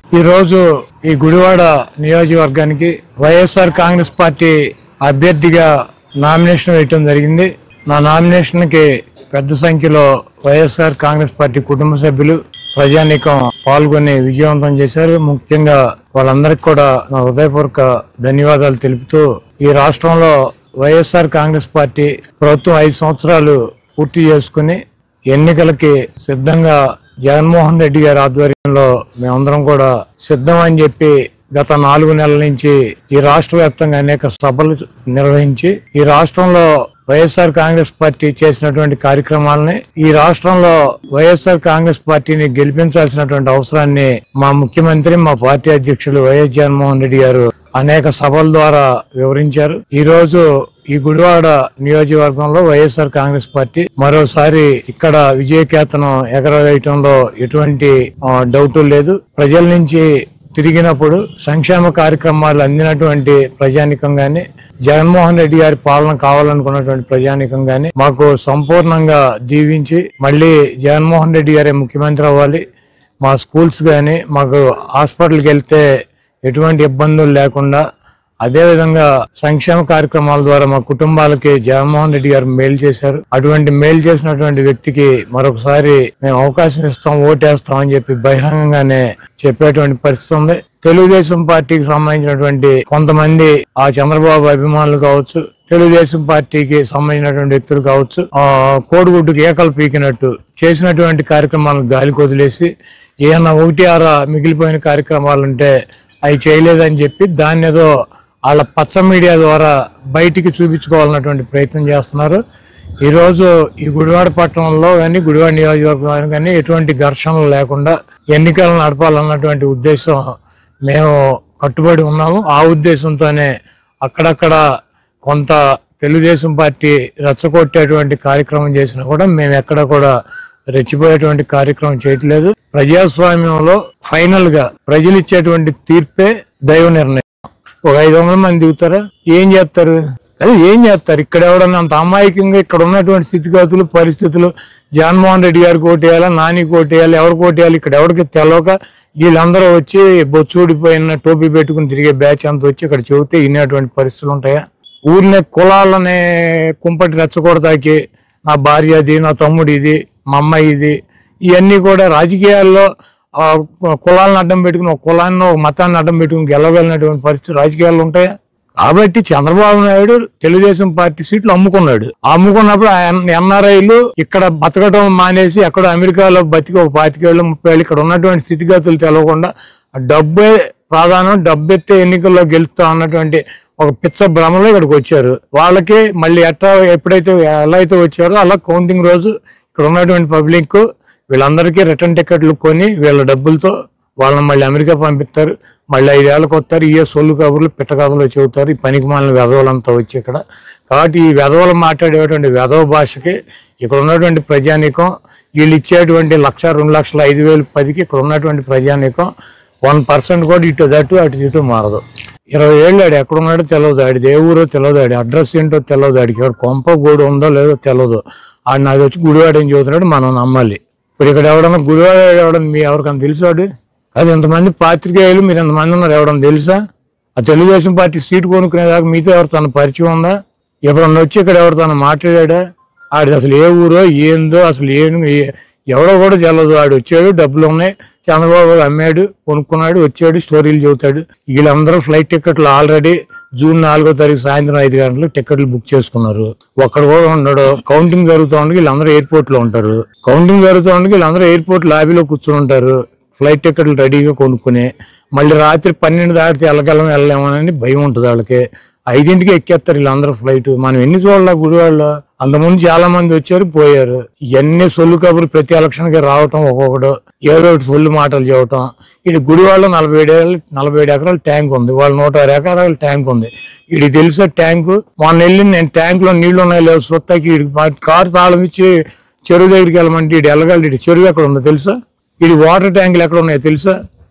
ఈరోజు ఈ గుడివాడ నియోజకవర్గానికి వైఎస్ఆర్ కాంగ్రెస్ పార్టీ అభ్యర్థిగా నామినేషన్ వేయటం జరిగింది నా నామినేషన్ కి పెద్ద సంఖ్యలో వైఎస్ఆర్ కాంగ్రెస్ పార్టీ కుటుంబ సభ్యులు ప్రజానీకం పాల్గొని విజయవంతం చేశారు ముఖ్యంగా వాళ్ళందరికీ కూడా నా హృదయపూర్వక ధన్యవాదాలు తెలుపుతూ ఈ రాష్ట్రంలో వైఎస్ఆర్ కాంగ్రెస్ పార్టీ ప్రభుత్వం ఐదు సంవత్సరాలు పూర్తి చేసుకుని ఎన్నికలకి సిద్ధంగా జగన్మోహన్ రెడ్డి గారి ఆధ్వర్యంలో మేమందరం కూడా సిద్ధం అని చెప్పి గత నాలుగు నెలల నుంచి ఈ రాష్ట్ర వ్యాప్తంగా అనేక సభలు నిర్వహించి ఈ రాష్ట్రంలో వైఎస్ఆర్ కాంగ్రెస్ పార్టీ చేసినటువంటి కార్యక్రమాలని ఈ రాష్ట్రంలో వైఎస్ఆర్ కాంగ్రెస్ పార్టీని గెలిపించాల్సినటువంటి అవసరాన్ని మా ముఖ్యమంత్రి మా పార్టీ అధ్యక్షులు వైఎస్ జగన్మోహన్ రెడ్డి గారు అనేక సభల ద్వారా వివరించారు ఈ రోజు ఈ గుడివాడ నియోజకవర్గంలో వైఎస్ఆర్ కాంగ్రెస్ పార్టీ మరోసారి ఇక్కడ విజయకేతనం ఎగరవేయటంలో ఎటువంటి ఆ, డౌట్ లేదు ప్రజల నుంచి తిరిగినప్పుడు సంక్షేమ కార్యక్రమాలు అందినటువంటి ప్రజానికం గాని జగన్మోహన్ రెడ్డి గారి పాలన కావాలనుకున్నటువంటి ప్రజానికం గాని మాకు సంపూర్ణంగా దీవించి మళ్ళీ జగన్మోహన్ రెడ్డి గారే ముఖ్యమంత్రి అవ్వాలి మా స్కూల్స్ కానీ మాకు హాస్పిటల్కి వెళ్తే ఎటువంటి ఇబ్బందులు లేకుండా అదేవిధంగా సంక్షేమ కార్యక్రమాల ద్వారా మా కుటుంబాలకి జగన్మోహన్ రెడ్డి గారు మేలు చేశారు అటువంటి మేలు చేసినటువంటి వ్యక్తికి మరొకసారి మేము అవకాశం ఇస్తాం ఓటేస్తాం అని చెప్పి బహిరంగంగానే చెప్పేటువంటి పరిస్థితి ఉంది తెలుగుదేశం పార్టీకి సంబంధించినటువంటి కొంతమంది ఆ చంద్రబాబు అభిమానులు కావచ్చు తెలుగుదేశం పార్టీకి సంబంధించినటువంటి వ్యక్తులు కావచ్చు ఆ కోడిగుడ్డుకి ఏకలు పీకినట్టు చేసినటువంటి కార్యక్రమాలను గాలికి వదిలేసి ఏమన్నా ఒకటి ఆర మిగిలిపోయిన కార్యక్రమాలు ఉంటే అవి చేయలేదని చెప్పి దాన్ని ఏదో వాళ్ళ పచ్చ మీడియా ద్వారా బయటికి చూపించుకోవాలన్నటువంటి ప్రయత్నం చేస్తున్నారు ఈరోజు ఈ గుడివాడ పట్టణంలో కానీ గుడివాడ నియోజకవర్గంలో కానీ ఎటువంటి ఘర్షణలు లేకుండా ఎన్నికలు నడపాలన్నటువంటి ఉద్దేశం మేము కట్టుబడి ఉన్నాము ఆ ఉద్దేశంతోనే అక్కడక్కడ కొంత తెలుగుదేశం పార్టీ రెచ్చగొట్టేటువంటి కార్యక్రమం చేసినా కూడా మేము ఎక్కడ కూడా రెచ్చిపోయేటువంటి కార్యక్రమం చేయట్లేదు ప్రజాస్వామ్యంలో ఫైనల్ గా ప్రజలు ఇచ్చేటువంటి తీర్పే దైవ నిర్ణయం ఒక ఐదు వందల మంది దిగుతారా ఏం చేస్తారు అదే ఏం చేస్తారు ఇక్కడ ఎవడన్నా అంత అమాయకంగా ఇక్కడ ఉన్నటువంటి స్థితిగతులు పరిస్థితులు జగన్మోహన్ రెడ్డి గారికి ఓటేయాలా నాని ఓటేయాలి ఎవరికి ఓటేయాలి ఇక్కడ ఎవరికి తెలవక వీళ్ళందరూ వచ్చి బొచ్చూడిపోయిన టోపీ పెట్టుకుని తిరిగే బ్యాచ్ అంతా వచ్చి ఇక్కడ చెబితే ఇన్నటువంటి పరిస్థితులు ఉంటాయా ఊరినే కులాలనే కుంపటి రెచ్చగొడతాకి నా భార్య అది నా తమ్ముడు ఇది మా అమ్మాయి ఇది ఇవన్నీ కూడా రాజకీయాల్లో ఆ, కులాలను అడ్డం పెట్టుకుని ఒక కులాన్ని ఒక మతాన్ని అడ్డం పెట్టుకుని గెలవగలిగినటువంటి పరిస్థితి రాజకీయాలు ఉంటాయా కాబట్టి చంద్రబాబు నాయుడు తెలుగుదేశం పార్టీ సీట్లు అమ్ముకున్నాడు అమ్ముకున్నప్పుడు ఎన్ఆర్ఐలు ఇక్కడ బతకడం మానేసి ఎక్కడ అమెరికాలో బతికి ఒక పాతికేళ్ళు ముప్పై ఏళ్ళు ఇక్కడ ఉన్నటువంటి స్థితిగతులు తెలవకుండా ఆ డబ్బే ప్రాధాన్యం డబ్బెత్తే ఎన్నికల్లో గెలుస్తా అన్నటువంటి ఒక పిచ్చ భ్రమలో ఇక్కడికి వచ్చారు వాళ్ళకి మళ్ళీ ఎట్లా ఎప్పుడైతే ఎలా అయితే వచ్చారో అలా కౌంటింగ్ రోజు ఇక్కడ ఉన్నటువంటి పబ్లిక్ వీళ్ళందరికీ రిటర్న్ టికెట్లు కొని వీళ్ళ డబ్బులతో వాళ్ళని మళ్ళీ అమెరికా పంపిస్తారు మళ్ళీ ఐదేళ్ళకి వస్తారు ఈ సొల్లు కబుర్లు పిట్ట కథలు చెబుతారు ఈ పనికి మాలిన వెధవలంతా వచ్చి ఇక్కడ కాబట్టి ఈ వెధవలు మాట్లాడేటువంటి వెధవ భాషకి ఇక్కడ ఉన్నటువంటి ప్రజానీకం వీళ్ళు ఇచ్చేటువంటి లక్ష రెండు లక్షల ఐదు వేలు పదికి ఇక్కడ ఉన్నటువంటి ప్రజానీకం వన్ పర్సెంట్ కూడా ఇటు దట్టు అటు ఇటు మారదు ఇరవై ఏళ్ళు ఆడు ఎక్కడున్నాడో తెలియదు ఆడిది ఏ ఊరో తెలియదు ఆడి అడ్రస్ ఏంటో తెలియదు ఆడికి ఎవరు కొంప గూడు ఉందో లేదో తెలియదు ఆడు నాకు వచ్చి గుడివాడ ఏం చదువుతున్నాడు మనం నమ్మాలి ఇప్పుడు ఇక్కడ ఎవడన్నా గుడివాడ ఎవడన్నా మీ ఎవరికన్నా తెలుసాడు అది ఇంతమంది పాత్రికేయులు మీరు ఎంతమంది ఉన్నారు ఎవడన్నా తెలుసా ఆ తెలుగుదేశం పార్టీ సీట్ కొనుక్కునేదాకా మీతో ఎవరితో పరిచయం ఉందా ఎప్పుడన్నా వచ్చి ఇక్కడ ఎవరితో మాట్లాడాడా ఆడిది అసలు ఏ ఊరో ఏందో అసలు ఏం ఏ- ఎవడో కూడా తెలియదు ఆడు వచ్చాడు డబ్బులు ఉన్నాయి చంద్రబాబు అమ్మాడు కొనుక్కున్నాడు వచ్చాడు స్టోరీలు చెబుతాడు వీళ్ళందరూ ఫ్లైట్ టికెట్లు ఆల్రెడీ జూన్ నాలుగో తారీఖు సాయంత్రం ఐదు గంటలు టికెట్లు బుక్ చేసుకున్నారు ఒక్కడ కూడా ఉండడు కౌంటింగ్ జరుగుతూ ఉండగా వీళ్ళందరూ ఎయిర్పోర్ట్ లో ఉంటారు కౌంటింగ్ జరుగుతూ ఉండగా వీళ్ళందరూ ఎయిర్పోర్ట్ లాబీలో కూర్చుని ఉంటారు ఫ్లైట్ టికెట్లు రెడీగా కొనుక్కుని మళ్ళీ రాత్రి పన్నెండు దాటితే వెళ్ళగలం వెళ్ళలేమని భయం ఉంటుంది వాళ్ళకి ఐదింటికి ఎక్కేస్తారు వీళ్ళందరూ ఫ్లైట్ మనం ఎన్ని చూడాల గుడివాళ్ళు అంతకుముందు చాలా మంది వచ్చారు పోయారు ఇవన్నీ సొల్లు కబుర్లు ప్రతి ఎలక్షన్ కి రావటం ఒక్కొక్కడు ఏదో ఒకటి సొల్లు మాటలు చెప్పటం ఇది గుడివాళ్ళ నలభై ఏడు ఏళ్ళు- నలభై ఏడు ఎకరాల ట్యాంక్ ఉంది వాళ్ళ నూట ఆరు ఎకరాల ట్యాంక్ ఉంది ఇది తెలుసా ట్యాంకు మొన్న వెళ్ళి నేను ట్యాంక్ లో నీళ్లు ఉన్నాయి లేవు సొత్తకి ఈడికి మా కారు తాళం ఇచ్చి చెరువు దగ్గరికి వెళ్ళమంటే ఇటు వెళ్ళగలడు ఇటు చెరువు ఎక్కడ ఉందో తెలుసా ఇది వాటర్ ట్యాంకులు ఎక్కడ ఉన్నాయో తెలుసా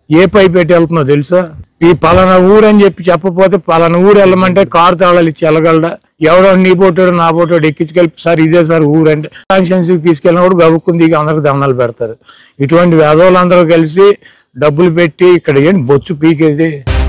ఏ పైప్ పెట్టి వెళ్తుందో తెలుసా ఈ పలానా ఊరు అని చెప్పి చెప్పపోతే పలానా ఊరు వెళ్ళమంటే కారు తాళాలు ఇచ్చి వెళ్ళగలడా ఎవడో నీ పోటాడు నా పోటాడు ఎక్కించుకెళ్ళి సార్ ఇదే సార్ ఊరు అంటే కాన్స్టిట్యున్సీ తీసుకెళ్ళినప్పుడు గబుక్కుంది దిగి అందరికి దండాలు పెడతారు ఇటువంటి వేదవులందరూ కలిసి డబ్బులు పెట్టి ఇక్కడ ఏంటి బొచ్చు పీకేది